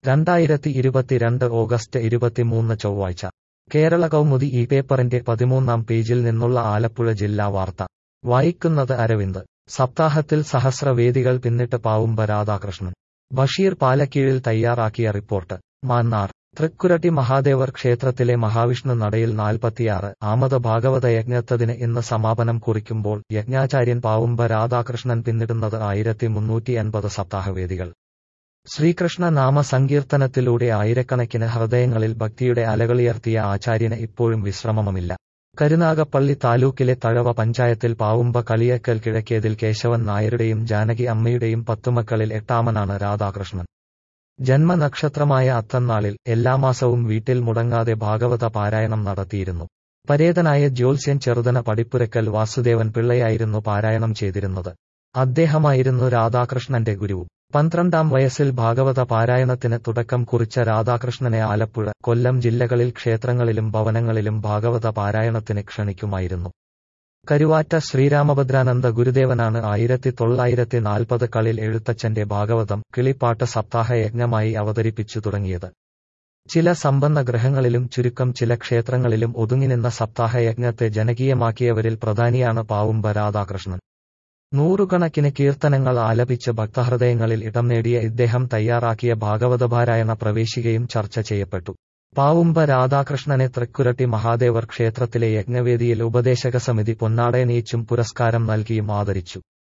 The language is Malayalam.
രണ്ടായിരത്തി ഇരുപത്തിരണ്ട് ഓഗസ്റ്റ് ഇരുപത്തിമൂന്ന് ചൊവ്വാഴ്ച കേരള കൗമുദി ഈ പേപ്പറിന്റെ പതിമൂന്നാം പേജിൽ നിന്നുള്ള ആലപ്പുഴ ജില്ലാ വാർത്ത വായിക്കുന്നത് അരവിന്ദ് സപ്താഹത്തിൽ സഹസ്രവേദികൾ പിന്നിട്ട് പാവുമ്പ രാധാകൃഷ്ണൻ ബഷീർ പാലക്കീഴിൽ തയ്യാറാക്കിയ റിപ്പോർട്ട് മാന്നാർ തൃക്കുരട്ടി മഹാദേവർ ക്ഷേത്രത്തിലെ മഹാവിഷ്ണു നടയിൽ നാൽപ്പത്തിയാറ് ആമത് ഭാഗവത യജ്ഞത്തതിന് ഇന്ന് സമാപനം കുറിക്കുമ്പോൾ യജ്ഞാചാര്യൻ പാവുമ്പ രാധാകൃഷ്ണൻ പിന്നിടുന്നത് ആയിരത്തി മുന്നൂറ്റി അൻപത് സപ്താഹവേദികൾ ശ്രീകൃഷ്ണ നാമ സങ്കീർത്തനത്തിലൂടെ ആയിരക്കണക്കിന് ഹൃദയങ്ങളിൽ ഭക്തിയുടെ അലകളുയർത്തിയ ആചാര്യന് ഇപ്പോഴും വിശ്രമമില്ല കരുനാഗപ്പള്ളി താലൂക്കിലെ തഴവ പഞ്ചായത്തിൽ പാവുമ്പ കളിയക്കൽ കിഴക്കേതിൽ കേശവൻ നായരുടെയും ജാനകി അമ്മയുടെയും പത്തുമക്കളിൽ എട്ടാമനാണ് രാധാകൃഷ്ണൻ ജന്മനക്ഷത്രമായ അത്തന്നാളിൽ എല്ലാ മാസവും വീട്ടിൽ മുടങ്ങാതെ ഭാഗവത പാരായണം നടത്തിയിരുന്നു പരേതനായ ജ്യോത്സ്യൻ ചെറുതന പടിപ്പുരക്കൽ വാസുദേവൻ പിള്ളയായിരുന്നു പാരായണം ചെയ്തിരുന്നത് അദ്ദേഹമായിരുന്നു രാധാകൃഷ്ണന്റെ ഗുരുവും പന്ത്രണ്ടാം വയസ്സിൽ ഭാഗവത പാരായണത്തിന് തുടക്കം കുറിച്ച രാധാകൃഷ്ണനെ ആലപ്പുഴ കൊല്ലം ജില്ലകളിൽ ക്ഷേത്രങ്ങളിലും ഭവനങ്ങളിലും ഭാഗവത പാരായണത്തിന് ക്ഷണിക്കുമായിരുന്നു കരുവാറ്റ ശ്രീരാമഭദ്രാനന്ദ ഗുരുദേവനാണ് ആയിരത്തി തൊള്ളായിരത്തി നാൽപ്പത് കളിൽ എഴുത്തച്ഛന്റെ ഭാഗവതം കിളിപ്പാട്ട് സപ്താഹ യജ്ഞമായി അവതരിപ്പിച്ചു തുടങ്ങിയത് ചില സമ്പന്ന ഗ്രഹങ്ങളിലും ചുരുക്കം ചില ക്ഷേത്രങ്ങളിലും ഒതുങ്ങിനിന്ന സപ്താഹ യജ്ഞത്തെ ജനകീയമാക്കിയവരിൽ പ്രധാനിയാണ് പാവുമ്പ രാധാകൃഷ്ണൻ നൂറുകണക്കിന് കീർത്തനങ്ങൾ ആലപിച്ച് ഭക്തഹൃദയങ്ങളിൽ ഇടം നേടിയ ഇദ്ദേഹം തയ്യാറാക്കിയ ഭാഗവതപാരായണ പ്രവേശികയും ചർച്ച ചെയ്യപ്പെട്ടു പാവുമ്പ രാധാകൃഷ്ണനെ തൃക്കുരട്ടി മഹാദേവർ ക്ഷേത്രത്തിലെ യജ്ഞവേദിയിൽ ഉപദേശക സമിതി പൊന്നാടയണിയിച്ചും പുരസ്കാരം നൽകിയും ആദരിച്ചു